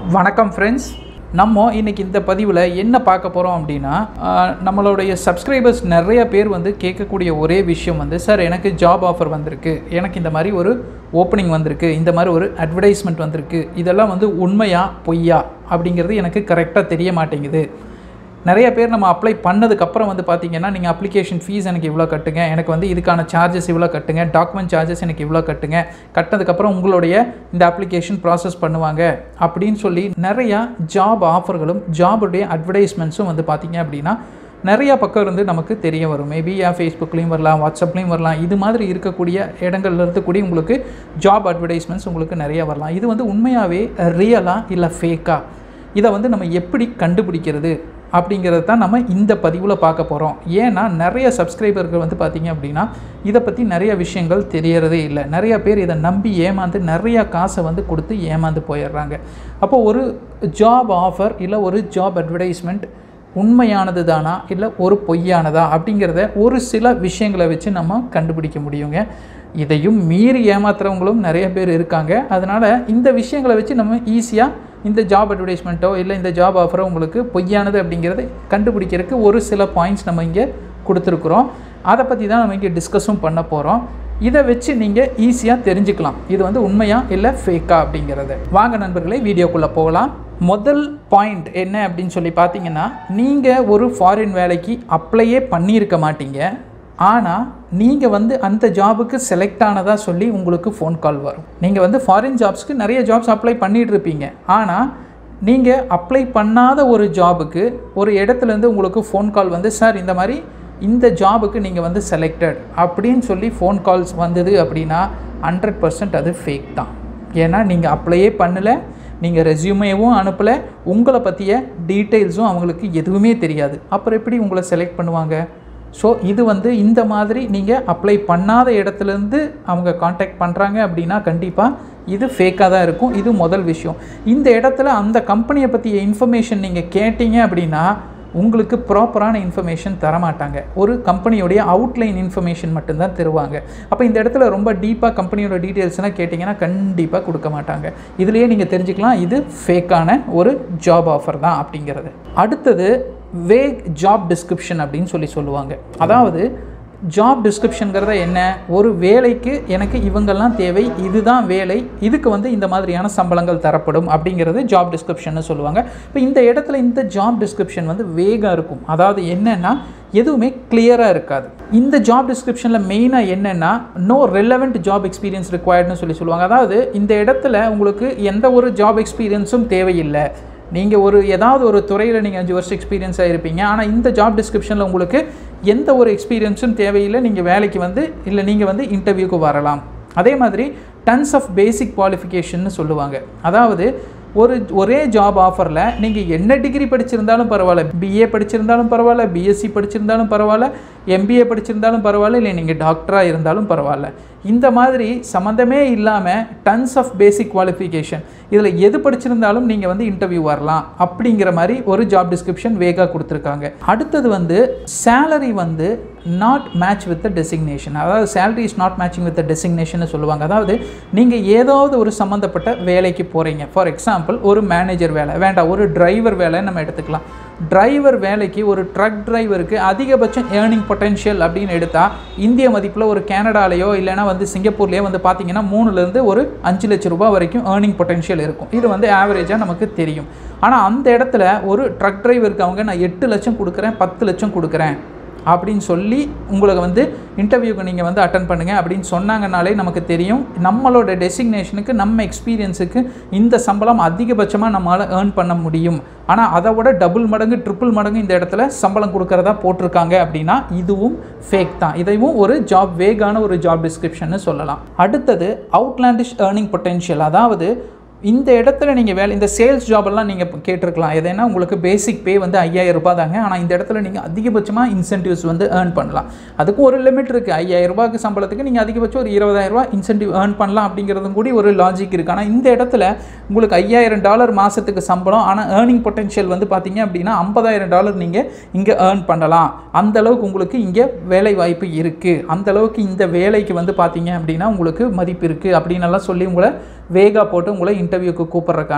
வணக்கம் ஃப்ரெண்ட்ஸ் நம்ம இன்னைக்கு இந்த பதிவில் என்ன பார்க்க போகிறோம் அப்படின்னா ஆஹ், நம்மளுடைய சப்ஸ்கிரைபர்ஸ் நிறைய பேர் வந்து கேட்கக்கூடிய ஒரே விஷயம் வந்து சார் எனக்கு ஜாப் ஆஃபர் வந்திருக்கு எனக்கு இந்த மாதிரி ஒரு ஓப்பனிங் வந்திருக்கு இந்த மாதிரி ஒரு அட்வர்டைஸ்மெண்ட் வந்திருக்கு இதெல்லாம் வந்து உண்மையா பொய்யா அப்படிங்கிறது எனக்கு கரெக்டாக தெரிய மாட்டேங்குது நிறைய பேர் நம்ம அப்ளை பண்ணதுக்கப்புறம் வந்து பார்த்தீங்கன்னா நீங்கள் அப்ளிகேஷன் ஃபீஸ் எனக்கு இவ்வளோ கட்டுங்க எனக்கு வந்து இதுக்கான சார்ஜஸ் இவ்வளோ கட்டுங்க டாக்குமெண்ட் சார்ஜஸ் எனக்கு இவ்வளோ கட்டுங்க கட்டினதுக்கப்புறம் உங்களுடைய இந்த அப்ளிகேஷன் ப்ராசஸ் பண்ணுவாங்க அப்படின்னு சொல்லி நிறையா ஜாப் ஆஃபர்களும் ஜாபுடைய அட்வர்டைஸ்மெண்ட்ஸும் வந்து பார்த்தீங்க அப்படின்னா நிறையா பக்கம் இருந்து நமக்கு தெரிய வரும் மேபி ஃபேஸ்புக்லேயும் வரலாம் வாட்ஸ்அப்லேயும் வரலாம் இது மாதிரி இருக்கக்கூடிய இடங்கள்ல இருந்து கூடி உங்களுக்கு ஜாப் அட்வர்டைஸ்மெண்ட்ஸ் உங்களுக்கு நிறைய வரலாம் இது வந்து உண்மையாகவே ரியலா இல்லை ஃபேக்கா இதை வந்து நம்ம எப்படி கண்டுபிடிக்கிறது அப்படிங்கிறது தான் நம்ம இந்த பதிவில் பார்க்க போகிறோம் ஏன்னா நிறைய சப்ஸ்கிரைபர்கள் வந்து பார்த்தீங்க அப்படின்னா இதை பற்றி நிறைய விஷயங்கள் தெரியறதே இல்லை நிறைய பேர் இதை நம்பி ஏமாந்து நிறையா காசை வந்து கொடுத்து ஏமாந்து போயிடுறாங்க அப்போ ஒரு ஜாப் ஆஃபர் இல்லை ஒரு ஜாப் அட்வர்டைஸ்மெண்ட் உண்மையானது தானா இல்லை ஒரு பொய்யானதா அப்படிங்கிறத ஒரு சில விஷயங்களை வச்சு நம்ம கண்டுபிடிக்க முடியுங்க இதையும் மீறி ஏமாத்துறவங்களும் நிறைய பேர் இருக்காங்க அதனால் இந்த விஷயங்களை வச்சு நம்ம ஈஸியாக இந்த ஜாப் அட்வர்டைஸ்மெண்ட்டோ இல்லை இந்த ஜாப் ஆஃபரோ உங்களுக்கு பொய்யானது அப்படிங்கிறத கண்டுபிடிக்கிறதுக்கு ஒரு சில பாயிண்ட்ஸ் நம்ம இங்கே கொடுத்துருக்குறோம் அதை பற்றி தான் நம்ம இங்கே டிஸ்கஸும் பண்ண போகிறோம் இதை வச்சு நீங்கள் ஈஸியாக தெரிஞ்சுக்கலாம் இது வந்து உண்மையா இல்லை ஃபேக்கா அப்படிங்கிறது வாங்க நண்பர்களே வீடியோக்குள்ளே போகலாம் முதல் பாயிண்ட் என்ன அப்படின்னு சொல்லி பார்த்தீங்கன்னா நீங்கள் ஒரு ஃபாரின் வேலைக்கு அப்ளையே பண்ணியிருக்க மாட்டீங்க ஆனால் நீங்கள் வந்து அந்த ஜாபுக்கு செலக்ட் ஆனதாக சொல்லி உங்களுக்கு ஃபோன் கால் வரும் நீங்கள் வந்து ஃபாரின் ஜாப்ஸ்க்கு நிறைய ஜாப்ஸ் அப்ளை பண்ணிட்டு இருப்பீங்க ஆனால் நீங்கள் அப்ளை பண்ணாத ஒரு ஜாபுக்கு ஒரு இடத்துலேருந்து உங்களுக்கு ஃபோன் கால் வந்து சார் இந்த மாதிரி இந்த ஜாபுக்கு நீங்கள் வந்து செலக்டட் அப்படின்னு சொல்லி ஃபோன் கால்ஸ் வந்தது அப்படின்னா ஹண்ட்ரட் பர்சன்ட் அது ஃபேக் தான் ஏன்னா நீங்கள் அப்ளையே பண்ணலை நீங்கள் ரெஸ்யூமேவும் அனுப்பலை உங்களை பற்றிய டீட்டெயில்ஸும் அவங்களுக்கு எதுவுமே தெரியாது அப்புறம் எப்படி உங்களை செலக்ட் பண்ணுவாங்க ஸோ இது வந்து இந்த மாதிரி நீங்கள் அப்ளை பண்ணாத இடத்துலேருந்து அவங்க காண்டாக்ட் பண்ணுறாங்க அப்படின்னா கண்டிப்பாக இது ஃபேக்காக தான் இருக்கும் இது முதல் விஷயம் இந்த இடத்துல அந்த கம்பெனியை பற்றிய இன்ஃபர்மேஷன் நீங்கள் கேட்டீங்க அப்படின்னா உங்களுக்கு ப்ராப்பரான இன்ஃபர்மேஷன் தரமாட்டாங்க ஒரு கம்பெனியோடைய அவுட்லைன் இன்ஃபர்மேஷன் மட்டும்தான் தருவாங்க அப்போ இந்த இடத்துல ரொம்ப டீப்பாக கம்பெனியோட டீட்டெயில்ஸ்லாம் கேட்டிங்கன்னா கண்டிப்பாக கொடுக்க மாட்டாங்க இதுலேயே நீங்கள் தெரிஞ்சுக்கலாம் இது ஃபேக்கான ஒரு ஜாப் ஆஃபர் தான் அப்படிங்கிறது அடுத்தது வேக் ஜாப் டிஸ்கிரிப்ஷன் அப்படின்னு சொல்லி சொல்லுவாங்க அதாவது ஜாப் டிஸ்கிரிப்ஷனுங்கிறத என்ன ஒரு வேலைக்கு எனக்கு இவங்கெல்லாம் தேவை இதுதான் வேலை இதுக்கு வந்து இந்த மாதிரியான சம்பளங்கள் தரப்படும் அப்படிங்கிறது ஜாப் டிஸ்கிரிப்ஷன்னு சொல்லுவாங்க இப்போ இந்த இடத்துல இந்த ஜாப் டிஸ்கிரிப்ஷன் வந்து வேகாக இருக்கும் அதாவது என்னென்னா எதுவுமே கிளியராக இருக்காது இந்த ஜாப் டிஸ்கிரிப்ஷனில் மெயினாக என்னென்னா நோ ரெலவெண்ட் ஜாப் எக்ஸ்பீரியன்ஸ் ரிக்வயர்டுன்னு சொல்லி சொல்லுவாங்க அதாவது இந்த இடத்துல உங்களுக்கு எந்த ஒரு ஜாப் எக்ஸ்பீரியன்ஸும் தேவையில்லை நீங்கள் ஒரு ஏதாவது ஒரு துறையில் நீங்கள் அஞ்சு வருஷம் எக்ஸ்பீரியன்ஸாக இருப்பீங்க ஆனால் இந்த ஜாப் டிஸ்கிரிப்ஷனில் உங்களுக்கு எந்த ஒரு எக்ஸ்பீரியன்ஸும் தேவையில்லை நீங்கள் வேலைக்கு வந்து இல்லை நீங்கள் வந்து இன்டர்வியூக்கு வரலாம் அதே மாதிரி டன்ஸ் ஆஃப் பேசிக் குவாலிஃபிகேஷன்னு சொல்லுவாங்க அதாவது ஒரு ஒரே ஜாப் ஆஃபரில் நீங்கள் என்ன டிகிரி படிச்சிருந்தாலும் பரவாயில்ல பிஏ படிச்சிருந்தாலும் பரவாயில்ல பிஎஸ்சி படிச்சிருந்தாலும் பரவாயில்ல எம்பிஏ படிச்சிருந்தாலும் பரவாயில்ல இல்லை நீங்கள் டாக்டராக இருந்தாலும் பரவாயில்ல இந்த மாதிரி சம்மந்தமே இல்லாமல் டன்ஸ் ஆஃப் பேசிக் குவாலிஃபிகேஷன் இதில் எது படிச்சிருந்தாலும் நீங்கள் வந்து இன்டர்வியூ வரலாம் அப்படிங்கிற மாதிரி ஒரு ஜாப் டிஸ்கிரிப்ஷன் வேகாக கொடுத்துருக்காங்க அடுத்தது வந்து சேலரி வந்து not match with the designation அதாவது salary is not matching with the designation சொல்லுவாங்க அதாவது நீங்கள் ஏதாவது ஒரு சம்மந்தப்பட்ட வேலைக்கு போகிறீங்க ஃபார் எக்ஸாம்பிள் ஒரு மேனேஜர் வேலை வேண்டாம் ஒரு டிரைவர் வேலை நம்ம எடுத்துக்கலாம் டிரைவர் வேலைக்கு ஒரு ட்ரக் டிரைவருக்கு அதிகபட்சம் ஏர்னிங் பொட்டென்ஷியல் அப்படின்னு எடுத்தால் இந்திய மதிப்பில் ஒரு கனடாலேயோ இல்லைனா வந்து சிங்கப்பூர்லேயோ வந்து பார்த்தீங்கன்னா மூணுலேருந்து ஒரு அஞ்சு லட்ச ரூபாய் வரைக்கும் ஏர்னிங் பொட்டென்ஷியல் இருக்கும் இது வந்து ஆவரேஜாக நமக்கு தெரியும் ஆனால் அந்த இடத்துல ஒரு ட்ரக் டிரைவருக்கு அவங்க நான் எட்டு லட்சம் கொடுக்குறேன் பத்து லட்சம் கொடுக்குறேன் அப்படின்னு சொல்லி உங்களுக்கு வந்து இன்டர்வியூக்கு நீங்கள் வந்து அட்டன் பண்ணுங்கள் அப்படின்னு சொன்னாங்கனாலே நமக்கு தெரியும் நம்மளோட டெசிக்னேஷனுக்கு நம்ம எக்ஸ்பீரியன்ஸுக்கு இந்த சம்பளம் அதிகபட்சமாக நம்மளால் ஏர்ன் பண்ண முடியும் ஆனால் அதை விட டபுள் மடங்கு ட்ரிபிள் மடங்கு இந்த இடத்துல சம்பளம் கொடுக்கறதா போட்டிருக்காங்க அப்படின்னா இதுவும் ஃபேக் தான் இதையும் ஒரு ஜாப் வேகான ஒரு ஜாப் டிஸ்கிரிப்ஷன்னு சொல்லலாம் அடுத்தது அவுட்லாண்டிஷ் ஏர்னிங் பொட்டென்ஷியல் அதாவது இந்த இடத்துல நீங்கள் வேலை இந்த சேல்ஸ் ஜாபெல்லாம் நீங்கள் கேட்டிருக்கலாம் எதுனா உங்களுக்கு பேசிக் பே வந்து ஐயாயிரம் ரூபாய் தாங்க ஆனால் இந்த இடத்துல நீங்கள் அதிகபட்சமாக இன்சென்டிவ்ஸ் வந்து ஏர்ன் பண்ணலாம் அதுக்கும் ஒரு லிமிட் இருக்குது ஐயாயிரம் ரூபாய்க்கு சம்பளத்துக்கு நீங்கள் அதிகபட்சம் ஒரு இருபதாயிரம் ரூபாய் இன்சென்டிவ் ஏர்ன் பண்ணலாம் அப்படிங்கிறதும் கூட ஒரு லாஜிக் இருக்குது ஆனால் இந்த இடத்துல உங்களுக்கு ஐயாயிரம் டாலர் மாதத்துக்கு சம்பளம் ஆனால் ஏர்னிங் பொட்டென்ஷியல் வந்து பார்த்தீங்க அப்படின்னா ஐம்பதாயிரம் டாலர் நீங்கள் இங்கே ஏர்ன் பண்ணலாம் அந்த அளவுக்கு உங்களுக்கு இங்கே வேலை வாய்ப்பு இருக்குது அந்த அளவுக்கு இந்த வேலைக்கு வந்து பார்த்தீங்க அப்படின்னா உங்களுக்கு மதிப்பு இருக்குது அப்படின்னு எல்லாம் சொல்லி உங்களை வேகா போட்டு உங்களை இன்டர்வியூக்கு கூப்பிட்றதுக்கான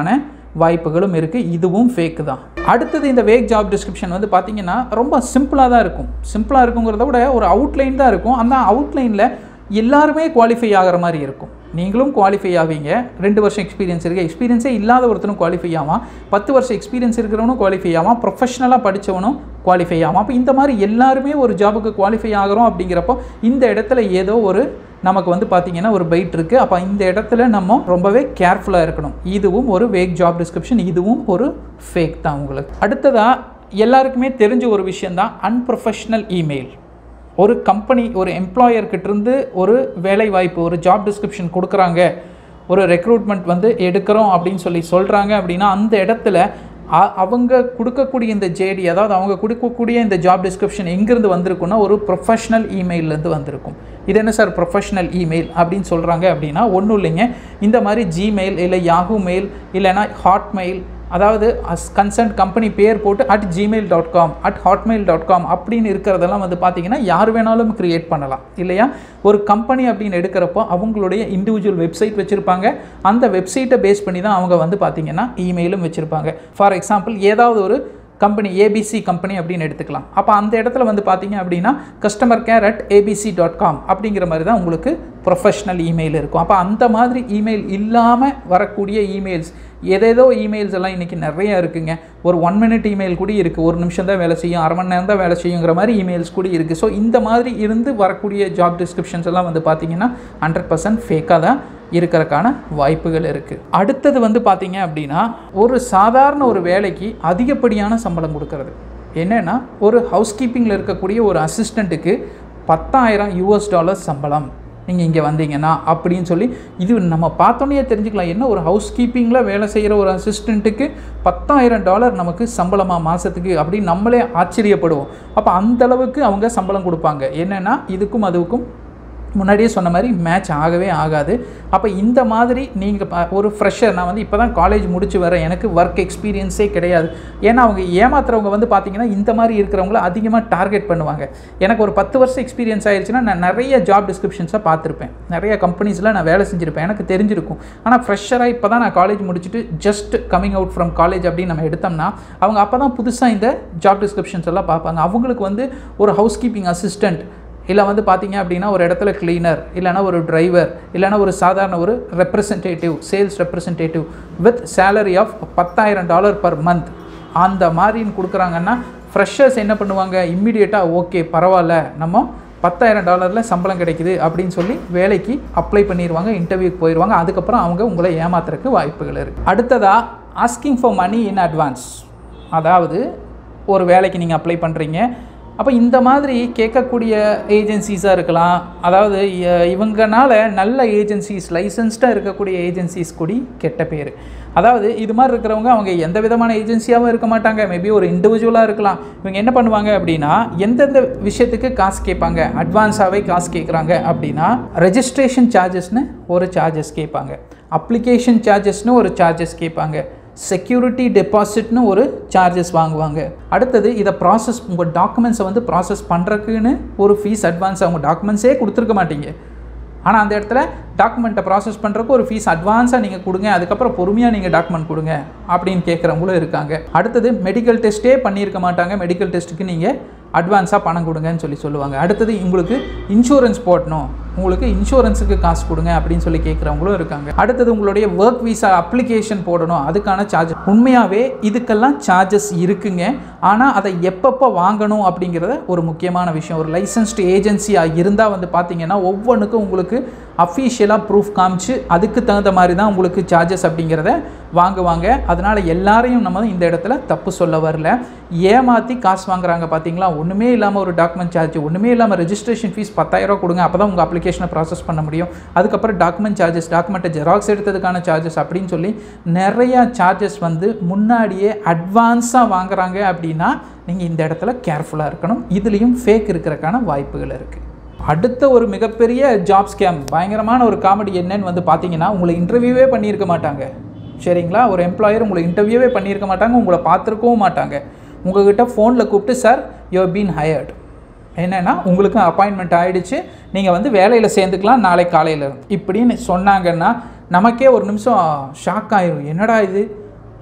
வாய்ப்புகளும் இருக்குது இதுவும் ஃபேக்கு தான் அடுத்தது இந்த வேக் ஜாப் டிஸ்கிரிப்ஷன் வந்து பார்த்தீங்கன்னா ரொம்ப சிம்பிளாக தான் இருக்கும் சிம்பிளாக இருக்குங்கிறத விட ஒரு அவுட்லைன் தான் இருக்கும் அந்த அவுட்லைனில் எல்லாருமே குவாலிஃபை ஆகிற மாதிரி இருக்கும் நீங்களும் குவாலிஃபை ஆவீங்க ரெண்டு வருஷம் எக்ஸ்பீரியன்ஸ் இருக்குது எக்ஸ்பீரியன்ஸே இல்லாத ஒருத்தனும் குவாலிஃபை ஆவான் பத்து வருஷம் எக்ஸ்பீரியன்ஸ் இருக்கிறவனும் குவாலிஃபை ஆவான் ப்ரொஃபஷனலாக படித்தவனும் குவாலிஃபை ஆவான் அப்போ இந்த மாதிரி எல்லாருமே ஒரு ஜாபுக்கு குவாலிஃபை ஆகிறோம் அப்படிங்கிறப்போ இந்த இடத்துல ஏதோ ஒரு நமக்கு வந்து பார்த்திங்கன்னா ஒரு பைட் இருக்குது அப்போ இந்த இடத்துல நம்ம ரொம்பவே கேர்ஃபுல்லாக இருக்கணும் இதுவும் ஒரு வேக் ஜாப் டிஸ்கிரிப்ஷன் இதுவும் ஒரு ஃபேக் தான் உங்களுக்கு அடுத்ததாக எல்லாருக்குமே தெரிஞ்ச ஒரு விஷயந்தான் அன்ப்ரொஃபஷ்னல் இமெயில் ஒரு கம்பெனி ஒரு எம்ப்ளாயர்கிட்டருந்து ஒரு வேலை வாய்ப்பு ஒரு ஜாப் டிஸ்கிரிப்ஷன் கொடுக்குறாங்க ஒரு ரெக்ரூட்மெண்ட் வந்து எடுக்கிறோம் அப்படின்னு சொல்லி சொல்கிறாங்க அப்படின்னா அந்த இடத்துல அ- அவங்க கொடுக்கக்கூடிய இந்த ஜேடி அதாவது அவங்க கொடுக்கக்கூடிய இந்த ஜாப் டிஸ்கிரிப்ஷன் எங்கேருந்து வந்திருக்குன்னா ஒரு ப்ரொஃபஷ்னல் இமெயிலேருந்து வந்திருக்கும் இது என்ன சார் ப்ரொஃபஷ்னல் இமெயில் அப்படின்னு சொல்கிறாங்க அப்படின்னா ஒன்றும் இல்லைங்க இந்த மாதிரி ஜிமெயில் இல்லை யாஹூ மெயில் இல்லைன்னா ஹாட்மெயில் அதாவது கன்சர்ன் கம்பெனி பேர் போட்டு at Gmail dot com at Hotmail dot com அப்படின்னு இருக்கிறதெல்லாம் வந்து பார்த்தீங்கன்னா யார் வேணாலும் கிரியேட் பண்ணலாம் இல்லையா ஒரு கம்பெனி அப்படின்னு எடுக்கிறப்போ அவங்களுடைய இண்டிவிஜுவல் வெப்சைட் வச்சுருப்பாங்க அந்த வெப்சைட்டை பேஸ் பண்ணி தான் அவங்க வந்து பார்த்தீங்கன்னா இமெயிலும் வச்சுருப்பாங்க ஃபார் எக்ஸாம்பிள் ஏதாவது ஒரு கம்பெனி ஏபிசி கம்பெனி அப்படின்னு எடுத்துக்கலாம் அப்போ அந்த இடத்துல வந்து பார்த்தீங்க அப்படின்னா customer care at ABC dot com அப்படிங்கிற மாதிரி தான் உங்களுக்கு ப்ரொஃபஷ்னல் இமெயில் இருக்கும் அப்போ அந்த மாதிரி இமெயில் இல்லாமல் வரக்கூடிய இமெயில்ஸ் ஏதேதோ இமெயில்ஸ் எல்லாம் இன்றைக்கி நிறைய இருக்குங்க ஒரு ஒன் மினிட் இமெயில் கூட இருக்குது ஒரு நிமிஷம் தான் வேலை செய்யும் அரை மணி நேரம் தான் வேலை செய்யுங்கிற மாதிரி இமெயில்ஸ் கூட இருக்குது ஸோ இந்த மாதிரி இருந்து வரக்கூடிய ஜாப் டிஸ்கிரிப்ஷன்ஸ் எல்லாம் வந்து பார்த்தீங்கன்னா ஹண்ட்ரட் பர்சன்ட் ஃபேக்காக தான் இருக்கிறதுக்கான வாய்ப்புகள் இருக்குது அடுத்தது வந்து பார்த்தீங்க அப்படின்னா ஒரு சாதாரண ஒரு வேலைக்கு அதிகப்படியான சம்பளம் கொடுக்கறது என்னென்னா ஒரு ஹவுஸ் கீப்பிங்கில் இருக்கக்கூடிய ஒரு அசிஸ்டண்ட்டுக்கு பத்தாயிரம் யூஎஸ் டாலர் சம்பளம் நீங்கள் இங்கே வந்தீங்கன்னா அப்படின்னு சொல்லி இது நம்ம பார்த்தோன்னே தெரிஞ்சுக்கலாம் என்ன ஒரு ஹவுஸ் கீப்பிங்கில் வேலை செய்கிற ஒரு அசிஸ்டண்ட்டுக்கு பத்தாயிரம் டாலர் நமக்கு சம்பளமாக மாதத்துக்கு அப்படின்னு நம்மளே ஆச்சரியப்படுவோம் அப்போ அந்த அளவுக்கு அவங்க சம்பளம் கொடுப்பாங்க என்னென்னா இதுக்கும் அதுக்கும் முன்னாடியே சொன்ன மாதிரி மேட்ச் ஆகவே ஆகாது அப்போ இந்த மாதிரி நீங்கள் ஒரு ஃப்ரெஷர் நான் வந்து இப்போ தான் காலேஜ் முடிச்சு வரேன் எனக்கு ஒர்க் எக்ஸ்பீரியன்ஸே கிடையாது ஏன்னா அவங்க ஏமாத்துறவங்க வந்து பார்த்தீங்கன்னா இந்த மாதிரி இருக்கிறவங்கள அதிகமாக டார்கெட் பண்ணுவாங்க எனக்கு ஒரு பத்து வருஷம் எக்ஸ்பீரியன்ஸ் ஆயிடுச்சுன்னா நான் நிறைய ஜாப் டிஸ்கிரிப்ஷன்ஸாக பார்த்துருப்பேன் நிறைய கம்பெனிஸில் நான் வேலை செஞ்சுருப்பேன் எனக்கு தெரிஞ்சிருக்கும் ஆனால் ஃப்ரெஷராக இப்போ தான் நான் காலேஜ் முடிச்சுட்டு just coming out from college அப்படின்னு நம்ம எடுத்தோம்னா அவங்க அப்போ தான் புதுசாக இந்த ஜாப் டிஸ்கிரிப்ஷன்ஸ் எல்லாம் பார்ப்பாங்க அவங்களுக்கு வந்து ஒரு ஹவுஸ் கீப்பிங் அசிஸ்டண்ட் இல்லை வந்து பார்த்தீங்க அப்படின்னா ஒரு இடத்துல கிளீனர் இல்லைனா ஒரு டிரைவர் இல்லைனா ஒரு சாதாரண ஒரு representative sales representative with salary of பத்தாயிரம் டாலர் பர் மந்த் அந்த மாதிரின்னு கொடுக்குறாங்கன்னா ஃப்ரெஷர்ஸ் என்ன பண்ணுவாங்க இம்மிடியேட்டாக ஓகே பரவாயில்ல நம்ம பத்தாயிரம் டாலரில் சம்பளம் கிடைக்குது அப்படின்னு சொல்லி வேலைக்கு அப்ளை பண்ணிடுவாங்க இன்டர்வியூக்கு போயிடுவாங்க அதுக்கப்புறம் அவங்க உங்களை ஏமாத்துறதுக்கு வாய்ப்புகள் இருக்குது அடுத்ததாக asking for money in advance அதாவது ஒரு வேலைக்கு நீங்கள் அப்ளை பண்ணுறீங்க அப்போ இந்த மாதிரி கேட்கக்கூடிய ஏஜென்சிஸாக இருக்கலாம் அதாவது இ- இவங்கனால நல்ல ஏஜென்சிஸ் லைசன்ஸ்டாக இருக்கக்கூடிய ஏஜென்சிஸ் கூடி கெட்ட பேர் அதாவது இது மாதிரி இருக்கிறவங்க அவங்க எந்த விதமான ஏஜென்சியாகவும் இருக்க மாட்டாங்க மேபி ஒரு இண்டிவிஜுவலாக இருக்கலாம் இவங்க என்ன பண்ணுவாங்க அப்படின்னா எந்தெந்த விஷயத்துக்கு காசு கேட்பாங்க அட்வான்ஸாகவே காசு கேட்குறாங்க அப்படின்னா ரெஜிஸ்ட்ரேஷன் சார்ஜஸ்னு ஒரு சார்ஜஸ் கேட்பாங்க அப்ளிகேஷன் சார்ஜஸ்னு ஒரு சார்ஜஸ் கேட்பாங்க செக்யூரிட்டி டெபாசிட்னு ஒரு சார்ஜஸ் வாங்குவாங்க அடுத்தது இதை ப்ராசஸ் உங்கள் டாக்குமெண்ட்ஸை வந்து ப்ராசஸ் பண்ணுறதுக்குன்னு ஒரு ஃபீஸ் அட்வான்ஸ் அவங்க டாக்குமெண்ட்ஸே கொடுத்துருக்க மாட்டீங்க ஆனால் அந்த இடத்துல டாக்குமெண்ட்டை ப்ராசஸ் பண்ணுறக்கு ஒரு ஃபீஸ் அட்வான்ஸாக நீங்கள் கொடுங்க அதுக்கப்புறம் பொறுமையாக நீங்கள் டாக்குமெண்ட் கொடுங்க அப்படின்னு கேட்குறவங்களும் இருக்காங்க அடுத்தது மெடிக்கல் டெஸ்ட்டே பண்ணியிருக்க மாட்டாங்க மெடிக்கல் டெஸ்ட்டுக்கு நீங்கள் அட்வான்ஸாக பணம் கொடுங்கன்னு சொல்லி சொல்லுவாங்க அடுத்தது உங்களுக்கு இன்சூரன்ஸ் போடணும் உங்களுக்கு இன்சூரன்ஸுக்கு காசு கொடுங்க அப்படின்னு சொல்லி கேட்குறவங்களும் இருக்காங்க அடுத்தது உங்களுடைய ஒர்க் விசா அப்ளிகேஷன் போடணும் அதுக்கான சார்ஜ் உண்மையாகவே இதுக்கெல்லாம் சார்ஜஸ் இருக்குங்க ஆனால் அதை எப்பப்போ வாங்கணும் அப்படிங்கிறத ஒரு முக்கியமான விஷயம் ஒரு லைசன்ஸ்டு ஏஜென்சியாக இருந்தால் வந்து பார்த்தீங்கன்னா ஒவ்வொன்றுக்கும் உங்களுக்கு அஃபீஷியலாக ப்ரூஃப் காமிச்சு அதுக்கு தகுந்த மாதிரி தான் உங்களுக்கு சார்ஜஸ் அப்படிங்கிறத வாங்குவாங்க அதனால் எல்லாரையும் நம்ம இந்த இடத்துல தப்பு சொல்ல வரல ஏமாற்றி காசு வாங்குறாங்க பார்த்தீங்களா ஒன்றுமே இல்லாமல் ஒரு டாக்குமெண்ட் சார்ஜ் ஒன்றுமே இல்லாமல் ரெஜிஸ்ட்ரேஷன் ஃபீஸ் பத்தாயிரம் கொடுங்க அப்போ தான் உங்கள் அப்ளிகேஷனை ப்ராசஸ் பண்ண முடியும் அதுக்கப்புறம் டாக்குமெண்ட் சார்ஜஸ் டாக்குமெண்ட்டை ஜெராக்ஸ் எடுத்ததுக்கான சார்ஜஸ் அப்படின்னு சொல்லி நிறையா சார்ஜஸ் வந்து முன்னாடியே அட்வான்ஸாக வாங்குறாங்க அப்படின்னா நீங்கள் இந்த இடத்துல கேர்ஃபுல்லாக இருக்கணும் இதுலேயும் ஃபேக் இருக்கிறதுக்கான வாய்ப்புகள் இருக்குது அடுத்த ஒரு மிகப்பெரிய ஜாப் ஸ்கேம் பயங்கரமான ஒரு காமெடி என்னன்னு வந்து பார்த்தீங்கன்னா உங்களை இன்டர்வியூவே பண்ணியிருக்க மாட்டாங்க சரிங்களா ஒரு எம்ப்ளாயர் உங்களை இன்டர்வியூவே பண்ணியிருக்க மாட்டாங்க உங்களை பார்த்துருக்கவும் மாட்டாங்க உங்ககிட்ட ஃபோனில் கூப்பிட்டு சார் யூ பீன் ஹயர்ட் என்னென்னா உங்களுக்கு அப்பாயின்மெண்ட் ஆகிடுச்சு நீங்கள் வந்து வேலையில் சேர்ந்துக்கலாம் நாளை காலையில் இப்படின்னு சொன்னாங்கன்னா நமக்கே ஒரு நிமிஷம் ஷாக் ஆயிரும் என்னடா இது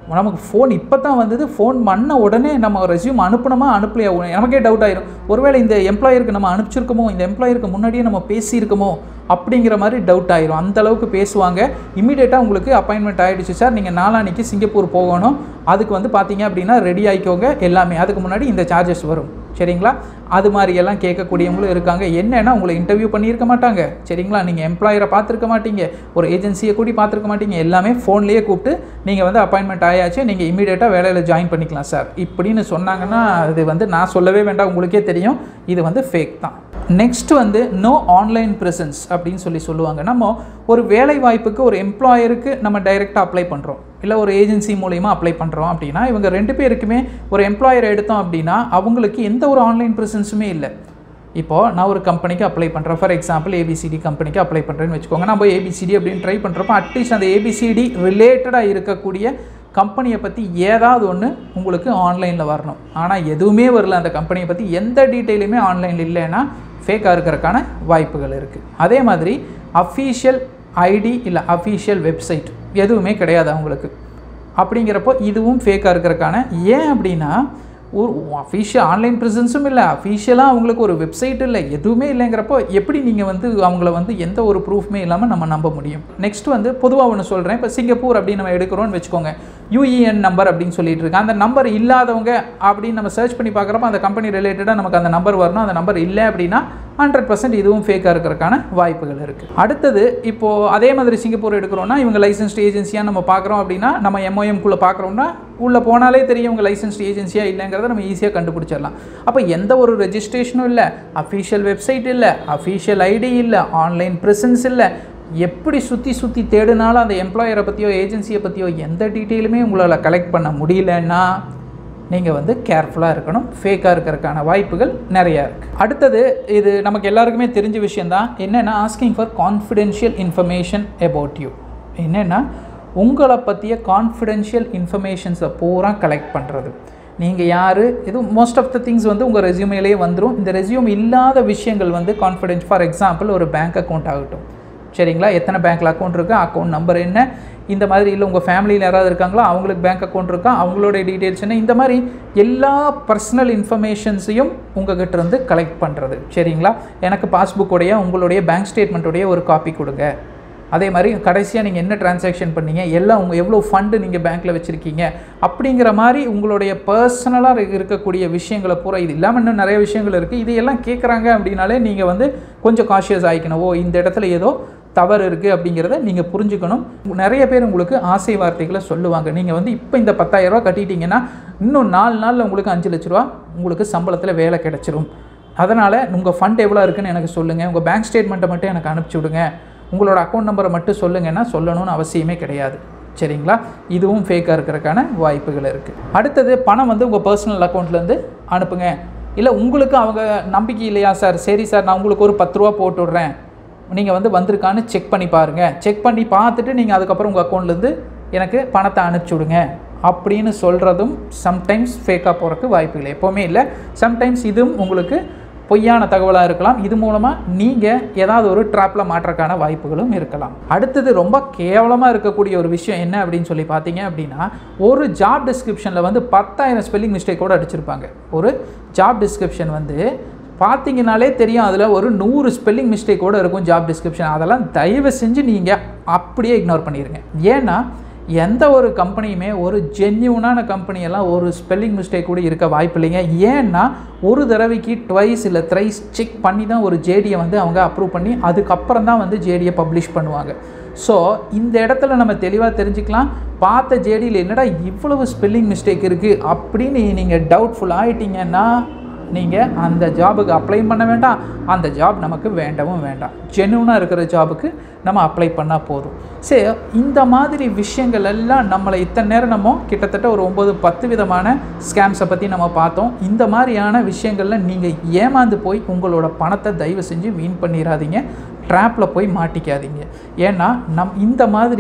நமக்கு ஃபோன் இப்போ தான் வந்தது ஃபோன் பண்ண உடனே நம்ம ரெஸ்யூம் அனுப்பணுமா அனுப்பலையா நமக்கே டவுட் ஆயிரும் ஒருவேளை இந்த எம்ப்ளாயருக்கு நம்ம அனுப்பிச்சிருக்கோமோ இந்த எம்ப்ளாயருக்கு முன்னாடியே நம்ம பேசியிருக்கோமோ அப்படிங்கிற மாதிரி டவுட் ஆயிரும் அந்த அளவுக்கு பேசுவாங்க இமீடியட்டாக உங்களுக்கு அப்பாயின்மெண்ட் ஆகிடுச்சு சார் நீங்கள் நாளான்னைக்கு சிங்கப்பூர் போகணும் அதுக்கு வந்து பார்த்தீங்க அப்படின்னா ரெடி ஆகிக்கோங்க எல்லாமே அதுக்கு முன்னாடி இந்த சார்ஜஸ் வரும் சரிங்களா அது மாதிரி எல்லாம் கேட்கக்கூடியவங்களும் இருக்காங்க என்னென்னா உங்களை இன்டர்வியூ பண்ணியிருக்க மாட்டாங்க சரிங்களா நீங்கள் எம்ப்ளாயரை பார்த்துருக்க மாட்டீங்க ஒரு ஏஜென்சியை கூடி பார்த்துருக்க மாட்டீங்க எல்லாமே ஃபோன்லேயே கூப்பிட்டு நீங்கள் வந்து அப்பாயின்மெண்ட் ஆயாச்சு நீங்கள் இமீடியட்டாக வேலையில் ஜாயின் பண்ணிக்கலாம் சார் இப்படின்னு சொன்னாங்கன்னா இது வந்து நான் சொல்லவே வேண்டாம் உங்களுக்கே தெரியும் இது வந்து ஃபேக் தான் நெக்ஸ்ட் வந்து நோ ஆன்லைன் ப்ரெசன்ஸ் அப்படின்னு சொல்லி சொல்லுவாங்க நம்ம ஒரு வேலை வாய்ப்புக்கு ஒரு எம்ப்ளாயருக்கு நம்ம டைரெக்டாக அப்ளை பண்ணுறோம் இல்லை ஒரு ஏஜென்சி மூலயமா அப்ளை பண்ணுறோம் அப்படின்னா இவங்க ரெண்டு பேருக்குமே ஒரு எம்ப்ளாயரை எடுத்தோம் அப்படின்னா அவங்களுக்கு எந்த ஒரு ஆன்லைன் ப்ரெசன்ஸுமே இல்லை இப்போது நான் ஒரு கம்பெனிக்கு அப்ளை பண்ணுறேன் ஃபார் எக்ஸாம்பிள் ஏபிசிடி கம்பெனிக்கு அப்ளை பண்ணுறேன்னு வச்சுக்கோங்க நான் போய் ஏபிசிடி அப்படின்னு ட்ரை பண்ணுறப்போ அட்லீஸ்ட் அந்த ஏபிசிடி ரிலேட்டடாக இருக்கக்கூடிய கம்பெனியை பற்றி ஏதாவது ஒன்று உங்களுக்கு ஆன்லைனில் வரணும் ஆனால் எதுவுமே வரல அந்த கம்பெனியை பற்றி எந்த டீட்டெயிலுமே ஆன்லைனில் இல்லைன்னா ஃபேக்காக இருக்கிறதுக்கான வாய்ப்புகள் இருக்குது அதே மாதிரி அஃபீஷியல் ஐடி இல்லை அஃபீஷியல் வெப்சைட் எதுவுமே கிடையாது அவங்களுக்கு அப்படிங்கிறப்போ இதுவும் ஃபேக்காக இருக்கிறதுக்கான ஏன் அப்படின்னா ஒரு அஃபீஷியல் ஆன்லைன் ப்ரெசன்ஸும் இல்லை அஃபீஷியலாக அவங்களுக்கு ஒரு வெப்சைட் இல்லை எதுவுமே இல்லைங்கிறப்போ எப்படி நீங்கள் வந்து அவங்கள வந்து எந்த ஒரு ப்ரூஃப்மே இல்லாமல் நம்ம நம்ப முடியும் நெக்ஸ்ட் வந்து பொதுவாக ஒன்று சொல்கிறேன் இப்போ சிங்கப்பூர் அப்படின்னு நம்ம எடுக்கிறோம்னு வச்சுக்கோங்க யூஇஎன் நம்பர் அப்படின்னு சொல்லிட்டு இருக்கு அந்த நம்பர் இல்லாதவங்க அப்படின்னு நம்ம சர்ச் பண்ணி பார்க்குறப்ப அந்த கம்பெனி ரிலேட்டடாக நமக்கு அந்த நம்பர் வரணும் அந்த நம்பர் இல்லை அப்படின்னா ஹண்ட்ரட் பர்சன்ட் இதுவும் ஃபேக்காக இருக்கிறதுக்கான வாய்ப்புகள் இருக்குது அடுத்தது இப்போது அதே மாதிரி சிங்கப்பூர் எடுக்கிறோம்னா இவங்க லைசன்ஸ்டு ஏஜென்சியாக நம்ம பார்க்குறோம் அப்படின்னா நம்ம எம்ஓஎம்குள்ளே பார்க்குறோம்னா உள்ளே போனாலே தெரியும் இவங்க லைசன்ஸ்டு ஏஜென்சியாக இல்லைங்கிறத நம்ம ஈஸியாக கண்டுபிடிச்சிடலாம் அப்போ எந்த ஒரு ரெஜிஸ்ட்ரேஷனும் இல்லை அஃபீஷியல் வெப்சைட் இல்லை அஃபீஷியல் ஐடி இல்லை ஆன்லைன் ப்ரெசன்ஸ் இல்லை எப்படி சுற்றி சுற்றி தேடினாலும் அந்த எம்ப்ளாயரை பற்றியோ ஏஜென்சியை பற்றியோ எந்த டீட்டெயிலுமே உங்களால் கலெக்ட் பண்ண முடியலன்னா நீங்கள் வந்து கேர்ஃபுல்லாக இருக்கணும் ஃபேக்காக இருக்கிறதுக்கான வாய்ப்புகள் நிறையா இருக்குது அடுத்தது இது நமக்கு எல்லாருக்குமே தெரிஞ்ச விஷயந்தான் என்னென்னா asking for confidential information about you என்னென்னா உங்களை பற்றிய கான்ஃபிடென்ஷியல் இன்ஃபர்மேஷன்ஸை பூரா கலெக்ட் பண்ணுறது நீங்கள் யார் இது மோஸ்ட் ஆஃப் த திங்ஸ் வந்து உங்கள் ரெஸ்யூமேலேயே வந்துடும் இந்த ரெஸ்யூம் இல்லாத விஷயங்கள் வந்து கான்ஃபிடென்ஸ் ஃபார் எக்ஸாம்பிள் ஒரு பேங்க் அக்கௌண்ட் ஆகட்டும் சரிங்களா எத்தனை பேங்க்கில் அக்கௌண்ட் இருக்குது அக்கௌண்ட் நம்பர் என்ன இந்த மாதிரி இல்லை உங்கள் ஃபேமிலியில் யாராவது இருக்காங்களோ அவங்களுக்கு பேங்க் அக்கௌண்ட் இருக்கா அவங்களுடைய டீட்டெயில்ஸ் என்ன இந்த மாதிரி எல்லா பர்சனல் இன்ஃபர்மேஷன்ஸையும் உங்ககிட்ட இருந்து கலெக்ட் பண்ணுறது சரிங்களா எனக்கு பாஸ்புக்கோடைய உங்களுடைய பேங்க் ஸ்டேட்மெண்ட்டுடைய ஒரு காப்பி கொடுங்க அதே மாதிரி கடைசியாக நீங்கள் என்ன டிரான்சாக்ஷன் பண்ணீங்க எல்லாம் உங்கள் எவ்வளோ ஃபண்டு நீங்கள் பேங்க்கில் வச்சுருக்கீங்க அப்படிங்கிற மாதிரி உங்களுடைய பர்சனலாக இருக்கக்கூடிய விஷயங்களை பூரா இது இல்லாமல் இன்னும் நிறைய விஷயங்கள் இருக்குது இது எல்லாம் கேட்குறாங்க அப்படின்னாலே நீங்கள் வந்து கொஞ்சம் காஷியஸ் ஆகிக்கணும் ஓ இந்த இடத்துல ஏதோ தவறு இருக்குது அப்படிங்கிறத நீங்கள் புரிஞ்சுக்கணும் நிறைய பேர் உங்களுக்கு ஆசை வார்த்தைகளை சொல்லுவாங்க நீங்கள் வந்து இப்போ இந்த பத்தாயிரரூபா கட்டிட்டீங்கன்னா இன்னும் நாலு நாளில் உங்களுக்கு அஞ்சு லட்ச ரூபா உங்களுக்கு சம்பளத்தில் வேலை கிடச்சிரும் அதனால் உங்கள் ஃபண்ட் எவ்வளோ இருக்குன்னு எனக்கு சொல்லுங்கள் உங்கள் பேங்க் ஸ்டேட்மெண்ட்டை மட்டும் எனக்கு அனுப்பிச்சி விடுங்க உங்களோட அக்கௌண்ட் நம்பரை மட்டும் சொல்லுங்கன்னா சொல்லணும்னு அவசியமே கிடையாது சரிங்களா இதுவும் ஃபேக்காக இருக்கிறதுக்கான வாய்ப்புகள் இருக்குது அடுத்தது பணம் வந்து உங்கள் பர்சனல் அக்கௌண்ட்லேருந்து அனுப்புங்க இல்லை உங்களுக்கு அவங்க நம்பிக்கை இல்லையா சார் சரி சார் நான் உங்களுக்கு ஒரு பத்து ரூபா போட்டு விட்றேன் நீங்கள் வந்து வந்திருக்கான்னு செக் பண்ணி பாருங்கள் செக் பண்ணி பார்த்துட்டு நீங்கள் அதுக்கப்புறம் உங்கள் அக்கௌண்ட்லேருந்து எனக்கு பணத்தை அனுப்பிச்சி விடுங்க அப்படின்னு சொல்கிறதும் சம்டைம்ஸ் ஃபேக்காக போகிறதுக்கு வாய்ப்புகள் எப்போவுமே இல்லை சம்டைம்ஸ் இதுவும் உங்களுக்கு பொய்யான தகவலாக இருக்கலாம் இது மூலமாக நீங்கள் ஏதாவது ஒரு ட்ராப்பில் மாற்றக்கான வாய்ப்புகளும் இருக்கலாம் அடுத்தது ரொம்ப கேவலமாக இருக்கக்கூடிய ஒரு விஷயம் என்ன அப்படின்னு சொல்லி பார்த்தீங்க அப்படின்னா ஒரு ஜாப் டிஸ்கிரிப்ஷனில் வந்து பத்தாயிரம் ஸ்பெல்லிங் மிஸ்டேக்கோடு அடிச்சிருப்பாங்க ஒரு ஜாப் டிஸ்கிரிப்ஷன் வந்து பார்த்தீங்கனாலே தெரியும் அதில் ஒரு நூறு ஸ்பெல்லிங் மிஸ்டேக்கோடு இருக்கும் ஜாப் டிஸ்கிரிப்ஷன் அதெல்லாம் தயவு செஞ்சு நீங்கள் அப்படியே இக்னோர் பண்ணிடுங்க ஏன்னா எந்த ஒரு கம்பெனியுமே ஒரு ஜென்யூனான கம்பெனியெல்லாம் ஒரு ஸ்பெல்லிங் மிஸ்டேக் கூட இருக்க வாய்ப்பு இல்லைங்க ஏன்னா ஒரு தடவைக்கு ட்வைஸ் இல்லை த்ரைஸ் செக் பண்ணி தான் ஒரு ஜேடியை வந்து அவங்க அப்ரூவ் பண்ணி அதுக்கப்புறம் தான் வந்து ஜேடியை பப்ளிஷ் பண்ணுவாங்க ஸோ இந்த இடத்துல நம்ம தெளிவாக தெரிஞ்சுக்கலாம் பார்த்த ஜேடியில் என்னடா இவ்வளவு ஸ்பெல்லிங் மிஸ்டேக் இருக்குது அப்படின்னு நீங்கள் டவுட்ஃபுல் ஆகிட்டீங்கன்னா நீங்கள் அந்த ஜாபுக்கு அப்ளை பண்ண வேண்டாம் அந்த ஜாப் நமக்கு வேண்டவும் வேண்டாம் ஜென்யூனாக இருக்கிற ஜாபுக்கு நம்ம அப்ளை பண்ணால் போதும் சரி இந்த மாதிரி விஷயங்கள் எல்லாம் நம்மளை இத்தனை நேரம் நம்ம கிட்டத்தட்ட ஒரு ஒம்பது பத்து விதமான ஸ்கேம்ஸை பற்றி நம்ம பார்த்தோம் இந்த மாதிரியான விஷயங்களில் நீங்கள் ஏமாந்து போய் உங்களோட பணத்தை தயவு செஞ்சு வீண் பண்ணிடாதீங்க ட்ராப்பில் போய் மாட்டிக்காதீங்க ஏன்னா நம் இந்த மாதிரி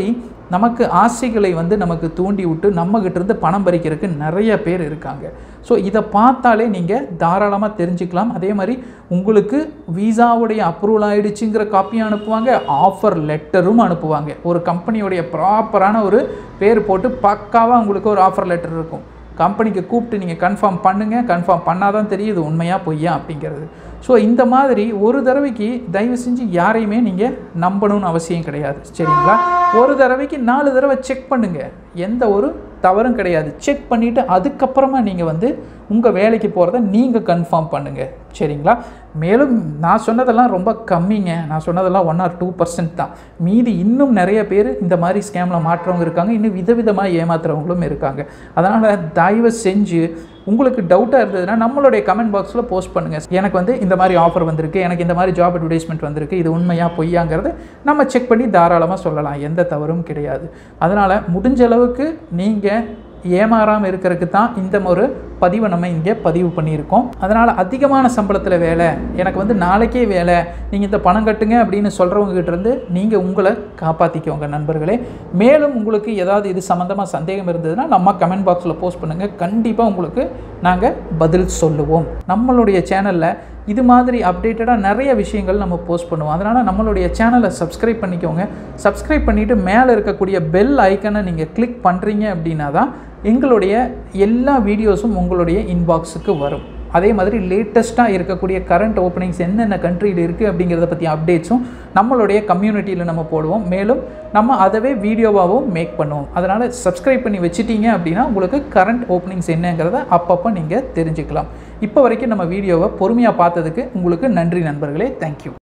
நமக்கு ஆசைகளை வந்து நமக்கு தூண்டி விட்டு நம்மகிட்ட இருந்து பணம் பறிக்கிறதுக்கு நிறைய பேர் இருக்காங்க ஸோ இதை பார்த்தாலே நீங்கள் தாராளமாக தெரிஞ்சுக்கலாம் அதே மாதிரி உங்களுக்கு விசாவுடைய அப்ரூவல் ஆயிடுச்சுங்கிற காப்பியும் அனுப்புவாங்க ஆஃபர் லெட்டரும் அனுப்புவாங்க ஒரு கம்பெனியோடைய ப்ராப்பரான ஒரு பேர் போட்டு பக்காவாக உங்களுக்கு ஒரு ஆஃபர் லெட்டர் இருக்கும் கம்பெனிக்கு கூப்பிட்டு நீங்கள் கன்ஃபார்ம் பண்ணுங்கள் கன்ஃபார்ம் பண்ணால் தான் தெரியுது உண்மையாக பொய்யா அப்படிங்கிறது ஸோ இந்த மாதிரி ஒரு தடவைக்கு தயவு செஞ்சு யாரையுமே நீங்கள் நம்பணும்னு அவசியம் கிடையாது சரிங்களா ஒரு தடவைக்கு நாலு தடவை செக் பண்ணுங்கள் எந்த ஒரு தவறும் கிடையாது செக் பண்ணிவிட்டு அதுக்கப்புறமா நீங்கள் வந்து உங்கள் வேலைக்கு போகிறத நீங்கள் கன்ஃபார்ம் பண்ணுங்கள் சரிங்களா மேலும் நான் சொன்னதெல்லாம் ரொம்ப கம்மிங்க நான் சொன்னதெல்லாம் ஒன் ஆர் டூ பர்சன்ட் தான் மீதி இன்னும் நிறைய பேர் இந்த மாதிரி ஸ்கேமில் மாற்றவங்க இருக்காங்க இன்னும் விதவிதமாக ஏமாத்துறவங்களும் இருக்காங்க அதனால் தயவு செஞ்சு உங்களுக்கு டவுட்டாக இருந்ததுன்னா நம்மளுடைய கமெண்ட் பாக்ஸில் போஸ்ட் பண்ணுங்கள் எனக்கு வந்து இந்த மாதிரி ஆஃபர் வந்திருக்கு எனக்கு இந்த மாதிரி ஜாப் அட்வர்டைஸ்மெண்ட் வந்திருக்கு இது உண்மையா பொய்யாங்கிறது நம்ம செக் பண்ணி தாராளமாக சொல்லலாம் எந்த தவறும் கிடையாது அதனால் முடிஞ்ச அளவுக்கு நீங்கள் ஏமாறாமல் இருக்கிறதுக்கு தான் இந்த ஒரு பதிவை நம்ம இங்கே பதிவு பண்ணியிருக்கோம் அதனால் அதிகமான சம்பளத்தில் வேலை எனக்கு வந்து நாளைக்கே வேலை நீங்கள் இந்த பணம் கட்டுங்க அப்படின்னு சொல்கிறவங்ககிட்ட இருந்து நீங்கள் உங்களை காப்பாற்றிக்கோங்க நண்பர்களே மேலும் உங்களுக்கு ஏதாவது இது சம்மந்தமாக சந்தேகம் இருந்ததுன்னா நம்ம கமெண்ட் பாக்ஸில் போஸ்ட் பண்ணுங்கள் கண்டிப்பாக உங்களுக்கு நாங்கள் பதில் சொல்லுவோம் நம்மளுடைய சேனலில் இது மாதிரி அப்டேட்டடாக நிறைய விஷயங்கள் நம்ம போஸ்ட் பண்ணுவோம் அதனால் நம்மளுடைய சேனலை சப்ஸ்கிரைப் பண்ணிக்கோங்க சப்ஸ்கிரைப் பண்ணிவிட்டு மேலே இருக்கக்கூடிய பெல் ஐக்கனை நீங்கள் கிளிக் பண்ணுறீங்க அப்படின்னா தான் எங்களுடைய எல்லா வீடியோஸும் உங்களுடைய இன்பாக்ஸுக்கு வரும் அதே மாதிரி லேட்டஸ்ட்டாக இருக்கக்கூடிய கரண்ட் ஓப்பனிங்ஸ் என்னென்ன கண்ட்ரியில் இருக்குது அப்படிங்கிறத பற்றி அப்டேட்ஸும் நம்மளுடைய கம்யூனிட்டியில் நம்ம போடுவோம் மேலும் நம்ம அதவே வீடியோவாகவும் மேக் பண்ணுவோம் அதனால் சப்ஸ்கிரைப் பண்ணி வச்சிட்டீங்க அப்படின்னா உங்களுக்கு கரண்ட் ஓப்பனிங்ஸ் என்னங்கிறத அப்பப்போ நீங்கள் தெரிஞ்சுக்கலாம் இப்போ வரைக்கும் நம்ம வீடியோவை பொறுமையாக பார்த்ததுக்கு உங்களுக்கு நன்றி நண்பர்களே தேங்க்யூ